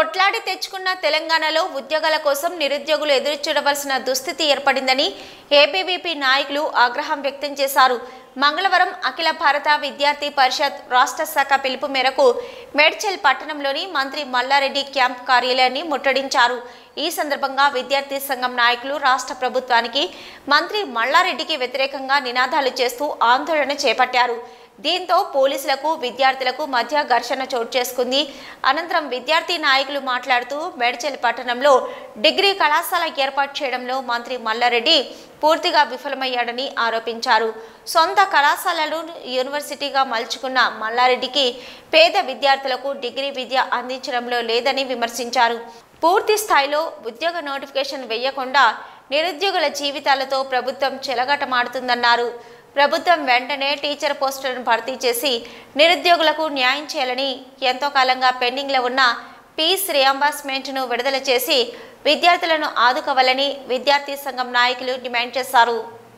కొట్లాడి తెచ్చుకున్న తెలంగాణలో ఉద్యోగాల కోసం నిరుద్యోగులు ఎదురుచూడవలసిన దుస్థితి ఏర్పడిందని ఏబీవీపీ నాయకులు ఆగ్రహం వ్యక్తం చేశారు మంగళవారం అఖిల భారత విద్యార్థి పరిషత్ రాష్ట్ర శాఖ పిలుపు మేరకు మేడ్చల్ పట్టణంలోని మంత్రి మల్లారెడ్డి క్యాంప్ కార్యాలయాన్ని ముట్టడించారు ఈ సందర్భంగా విద్యార్థి సంఘం నాయకులు రాష్ట్ర ప్రభుత్వానికి మంత్రి మల్లారెడ్డికి వ్యతిరేకంగా నినాదాలు చేస్తూ ఆందోళన చేపట్టారు దీంతో పోలీసులకు విద్యార్థులకు మధ్య ఘర్షణ చోటు చేసుకుంది అనంతరం విద్యార్థి నాయకులు మాట్లాడుతూ మేడ్చల్ పట్టణంలో డిగ్రీ కళాశాల ఏర్పాటు చేయడంలో మంత్రి మల్లారెడ్డి పూర్తిగా విఫలమయ్యాడని ఆరోపించారు సొంత కళాశాలలు యూనివర్సిటీగా మలుచుకున్న మల్లారెడ్డికి పేద విద్యార్థులకు డిగ్రీ విద్య అందించడంలో లేదని విమర్శించారు పూర్తి స్థాయిలో ఉద్యోగ నోటిఫికేషన్ వేయకుండా నిరుద్యోగుల జీవితాలతో ప్రభుత్వం చెలగటమాడుతుందన్నారు ప్రభుత్వం వెంటనే టీచర్ పోస్టులను భర్తీ చేసి నిరుద్యోగులకు న్యాయం చేయాలని ఎంతో కాలంగా పెండింగ్లో ఉన్న ఫీజ్ రియంబర్స్మెంట్ను విడుదల చేసి విద్యార్థులను ఆదుకోవాలని విద్యార్థి సంఘం నాయకులు డిమాండ్ చేశారు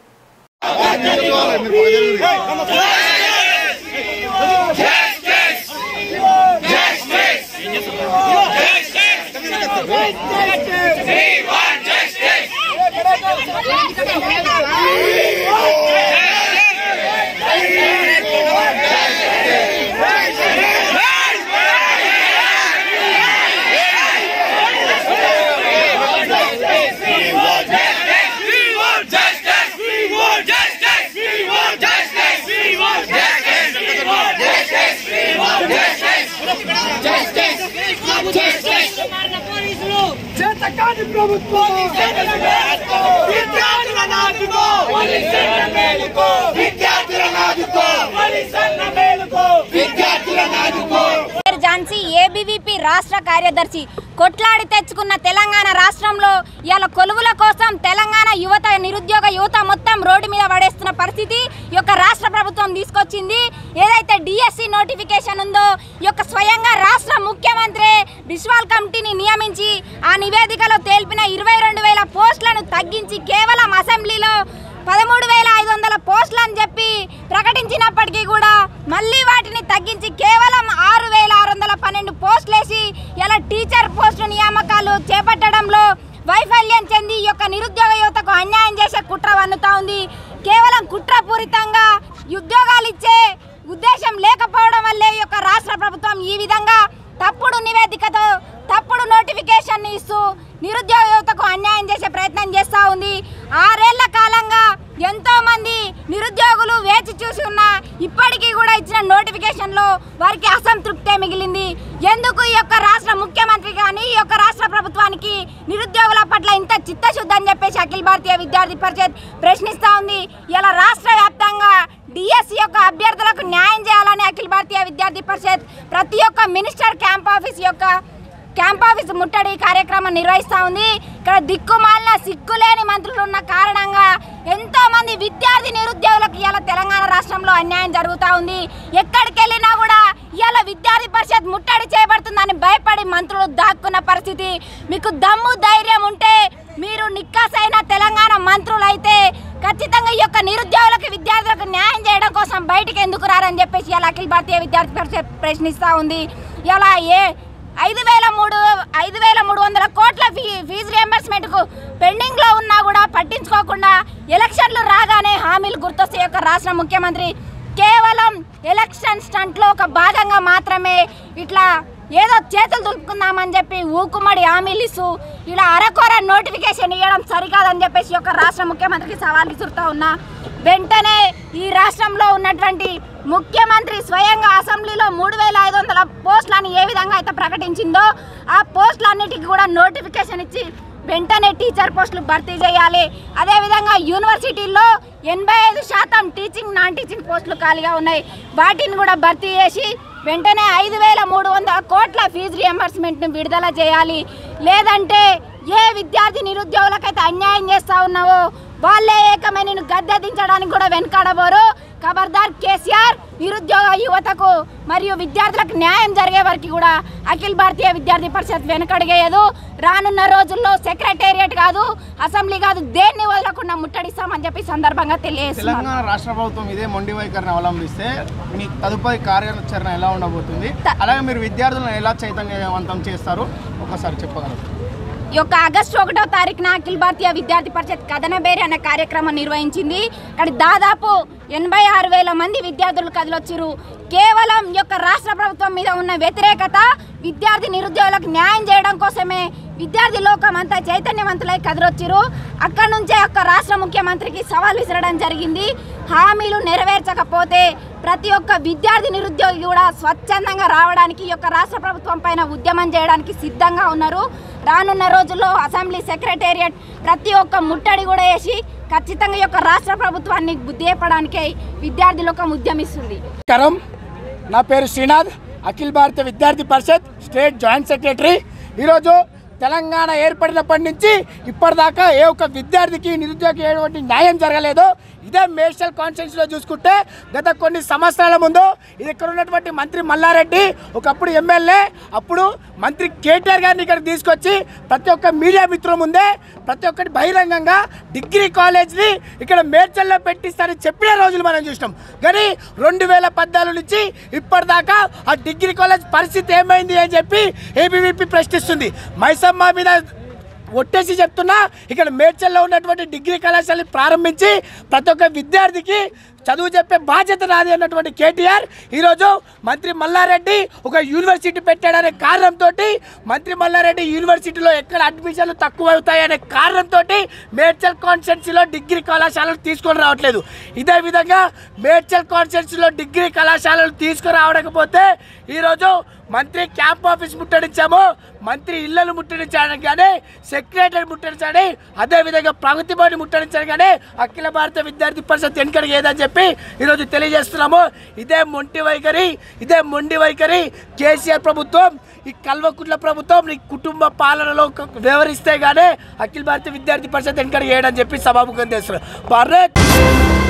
We want justice! We want justice! We want justice! We want justice! We want justice! We want justice! Justice! చేతకాని ప్రభుత్వం విద్యార్థుల నాదుకో విద్యార్థుల నాదుకో విద్యార్థుల నాదుకో పేరు ఝాన్సీ ఏబీవీపీ రాష్ట్ర కార్యదర్శి కొట్లాడి తెచ్చుకున్న తెలంగాణ రాష్ట్రంలో ఇవాళ కొలువుల కోసం తెలంగాణ యువత నిరుద్యోగ యువత మొత్తం రోడ్డు మీద పడేస్తున్న పరిస్థితి ఈ యొక్క రాష్ట్ర ప్రభుత్వం తీసుకొచ్చింది ఏదైతే డిఎస్సి నోటిఫికేషన్ ఉందో ఈ యొక్క స్వయంగా రాష్ట్ర ముఖ్యమంత్రి బిస్వాల్ కమిటీని నియమించి ఆ నివేదికలో తేల్పిన ఇరవై రెండు వేల పోస్టులను తగ్గించి కేవలం అసెంబ్లీలో పదమూడు వేల ఐదు వందల పోస్టులు అని చెప్పి ప్రకటించినప్పటికీ కూడా మళ్ళీ వాటిని తగ్గించి కేవలం ఆరు వేల ఆరు వందల పన్నెండు పోస్టులు వేసి ఇలా టీచర్ పోస్టు నియామకాలు చేపట్టడంలో వైఫల్యం చెంది ఈ యొక్క నిరుద్యోగ యువతకు అన్యాయం చేసే కుట్ర వన్నుతా ఉంది కేవలం కుట్రపూరితంగా ఉద్యోగాలు ఇచ్చే ఉద్దేశం లేకపోవడం వల్లే ఈ యొక్క రాష్ట్ర ప్రభుత్వం ఈ విధంగా తప్పుడు నివేదికతో తప్పుడు నోటిఫికేషన్ ఇస్తూ నిరుద్యోగ యువతకు అన్యాయం చేసే ప్రయత్నం చేస్తూ ఉంది ఆరేళ్ల కాలంగా ఎంతో మంది నిరుద్యోగులు వేచి చూసి ఉన్న ఇప్పటికీ కూడా ఇచ్చిన నోటిఫికేషన్లో వారికి అసంతృప్తే మిగిలింది ఎందుకు ఈ యొక్క రాష్ట్ర ముఖ్యమంత్రి కానీ ఈ యొక్క రాష్ట్ర ప్రభుత్వానికి నిరుద్యోగుల పట్ల ఇంత చిత్తశుద్ధి అని చెప్పేసి అఖిల భారతీయ విద్యార్థి పరిషత్ ప్రశ్నిస్తూ ఉంది ఇలా రాష్ట్ర వ్యాప్తంగా డిఎస్సి యొక్క అభ్యర్థులకు న్యాయం చేయాలని అఖిల భారతీయ విద్యార్థి పరిషత్ ప్రతి ఒక్క మినిస్టర్ క్యాంప్ ఆఫీస్ యొక్క క్యాంప్ ఆఫీస్ ముట్టడి కార్యక్రమం నిర్వహిస్తూ ఉంది ఇక్కడ దిక్కుమాలిన సిగ్గులేని మంత్రులు ఉన్న కారణంగా ఎంతో మంది విద్యార్థి నిరుద్యోగులకు ఇవాళ తెలంగాణ రాష్ట్రంలో అన్యాయం జరుగుతూ ఉంది ఎక్కడికి వెళ్ళినా కూడా ఇవాళ విద్యార్థి పరిషత్ ముట్టడి చేయబడుతుందని భయపడి మంత్రులు దాక్కున్న పరిస్థితి మీకు దమ్ము ధైర్యం ఉంటే మీరు నిక్కాసైన తెలంగాణ మంత్రులు అయితే ఖచ్చితంగా ఈ యొక్క నిరుద్యోగులకు విద్యార్థులకు న్యాయం చేయడం కోసం బయటికి ఎందుకు రారని చెప్పేసి ఇలా అఖిల భారతీయ విద్యార్థి పరిషత్ ప్రశ్నిస్తూ ఉంది ఇలా ఏ ఐదు వేల మూడు ఐదు వేల మూడు వందల కోట్ల ఫీ ఫీజు రియంబర్స్మెంట్కు పెండింగ్లో ఉన్నా కూడా పట్టించుకోకుండా ఎలక్షన్లు రాగానే హామీలు గుర్తొస్తే యొక్క రాష్ట్ర ముఖ్యమంత్రి కేవలం ఎలక్షన్ స్టంట్లో ఒక భాగంగా మాత్రమే ఇట్లా ఏదో చేతులు దులుపుకుందామని చెప్పి ఊకుమడి హామీలు ఇస్తూ ఇలా అరకొర నోటిఫికేషన్ ఇవ్వడం సరికాదని చెప్పేసి ఒక రాష్ట్ర ముఖ్యమంత్రికి సవాల్ విసురుతా ఉన్నా వెంటనే ఈ రాష్ట్రంలో ఉన్నటువంటి ముఖ్యమంత్రి స్వయంగా అసెంబ్లీలో మూడు వేల ఐదు వందల పోస్టులను ఏ విధంగా అయితే ప్రకటించిందో ఆ పోస్టులన్నిటికీ కూడా నోటిఫికేషన్ ఇచ్చి వెంటనే టీచర్ పోస్టులు భర్తీ చేయాలి అదేవిధంగా యూనివర్సిటీల్లో ఎనభై ఐదు శాతం టీచింగ్ నాన్ టీచింగ్ పోస్టులు ఖాళీగా ఉన్నాయి వాటిని కూడా భర్తీ చేసి వెంటనే ఐదు వేల మూడు వందల కోట్ల ఫీజు రియంబర్స్మెంట్ను విడుదల చేయాలి లేదంటే ఏ విద్యార్థి నిరుద్యోగులకైతే అన్యాయం చేస్తా ఉన్నావో వాళ్ళే ఏకమై నేను గద్దె దించడానికి కూడా వెనకాడబోరు ఖబర్దార్ కేసీఆర్ నిరుద్యోగ యువతకు మరియు విద్యార్థులకు న్యాయం జరిగే వరకు కూడా అఖిల భారతీయ విద్యార్థి పరిషత్ వెనుకడిగేయదు రానున్న రోజుల్లో సెక్రటేరియట్ కాదు అసెంబ్లీ కాదు దేన్ని వదలకుండా ముట్టడిస్తామని చెప్పి సందర్భంగా తెలియజేస్తున్నాను తెలంగాణ రాష్ట్ర ప్రభుత్వం ఇదే మొండి వైఖరిని అవలంబిస్తే మీ తదుపరి కార్యాచరణ ఎలా ఉండబోతుంది త- అలాగే మీరు విద్యార్థులను ఎలా చైతన్యవంతం చేస్తారు ఒకసారి చెప్పగలరు ఈ యొక్క ఆగస్టు ఒకటో తారీఖున అఖిల భారతీయ విద్యార్థి పరిషత్ కథనబేరి అనే కార్యక్రమం నిర్వహించింది అక్కడ దాదాపు ఎనభై ఆరు వేల మంది విద్యార్థులు కదిలొచ్చిరు కేవలం ఈ యొక్క రాష్ట్ర ప్రభుత్వం మీద ఉన్న వ్యతిరేకత విద్యార్థి నిరుద్యోగులకు న్యాయం చేయడం కోసమే విద్యార్థి లోకం అంతా చైతన్యవంతులై కదిలొచ్చిరు అక్కడ నుంచే యొక్క రాష్ట్ర ముఖ్యమంత్రికి సవాల్ విసరడం జరిగింది హామీలు నెరవేర్చకపోతే ప్రతి ఒక్క విద్యార్థి నిరుద్యోగి కూడా స్వచ్ఛందంగా రావడానికి ఈ యొక్క రాష్ట్ర ప్రభుత్వం పైన ఉద్యమం చేయడానికి సిద్ధంగా ఉన్నారు రానున్న రోజుల్లో అసెంబ్లీ సెక్రటేరియట్ ప్రతి ఒక్క ముట్టడి కూడా వేసి ఖచ్చితంగా ఈ యొక్క రాష్ట్ర ప్రభుత్వాన్ని బుద్ధి చెప్పడానికే విద్యార్థి లోకం ఉద్యమిస్తుంది నమస్కారం నా పేరు శ్రీనాథ్ అఖిల భారత విద్యార్థి పరిషత్ స్టేట్ జాయింట్ సెక్రటరీ ఈరోజు తెలంగాణ ఏర్పడినప్పటి నుంచి ఇప్పటిదాకా ఏ ఒక్క విద్యార్థికి నిరుద్యోగి ఎటువంటి న్యాయం జరగలేదు ఇదే మేడ్చల్ కాన్స్టిట్యూన్సీలో చూసుకుంటే గత కొన్ని సంవత్సరాల ముందు ఇది ఇక్కడ ఉన్నటువంటి మంత్రి మల్లారెడ్డి ఒకప్పుడు ఎమ్మెల్యే అప్పుడు మంత్రి కేటీఆర్ గారిని ఇక్కడ తీసుకొచ్చి ప్రతి ఒక్క మీడియా మిత్రుల ముందే ప్రతి ఒక్కటి బహిరంగంగా డిగ్రీ కాలేజ్ని ఇక్కడ మేడ్చల్లో పెట్టిస్తారని చెప్పిన రోజులు మనం చూసినాం కానీ రెండు వేల పద్నాలుగు నుంచి ఇప్పటిదాకా ఆ డిగ్రీ కాలేజ్ పరిస్థితి ఏమైంది అని చెప్పి ఏబీవీపీ ప్రశ్నిస్తుంది మైసమ్మ మీద ఒట్టేసి చెప్తున్నా ఇక్కడ మేడ్చల్లో ఉన్నటువంటి డిగ్రీ కళాశాలని ప్రారంభించి ప్రతి ఒక్క విద్యార్థికి చదువు చెప్పే బాధ్యత నాది అన్నటువంటి కేటీఆర్ ఈరోజు మంత్రి మల్లారెడ్డి ఒక యూనివర్సిటీ పెట్టాడనే కారణంతో మంత్రి మల్లారెడ్డి యూనివర్సిటీలో ఎక్కడ అడ్మిషన్లు తక్కువ అవుతాయనే కారణంతో మేడ్చల్ కాన్స్టిట్యున్సీలో డిగ్రీ కళాశాలలు తీసుకొని రావట్లేదు ఇదే విధంగా మేడ్చల్ కాన్స్టిట్యున్సీలో డిగ్రీ కళాశాలలు తీసుకురావడకపోతే ఈరోజు మంత్రి క్యాంప్ ఆఫీస్ ముట్టడించాము మంత్రి ఇళ్లను ముట్టడించాడని కానీ సెక్రటరీ ముట్టడించాడని అదేవిధంగా ప్రగతి భవన్ ముట్టడించాడు కానీ అఖిల భారత విద్యార్థి పరిషత్ వెనుకడికి ఏదని చెప్పి ఈరోజు తెలియజేస్తున్నాము ఇదే మొంటి వైఖరి ఇదే మొండి వైఖరి కేసీఆర్ ప్రభుత్వం ఈ కల్వకుట్ల ప్రభుత్వం నీ కుటుంబ పాలనలో ఒక- వ్యవహరిస్తే గానీ అఖిల భారత విద్యార్థి పరిషత్ వెనుకడికి వేయడని చెప్పి సభాముఖం చేస్తున్నారు భారత్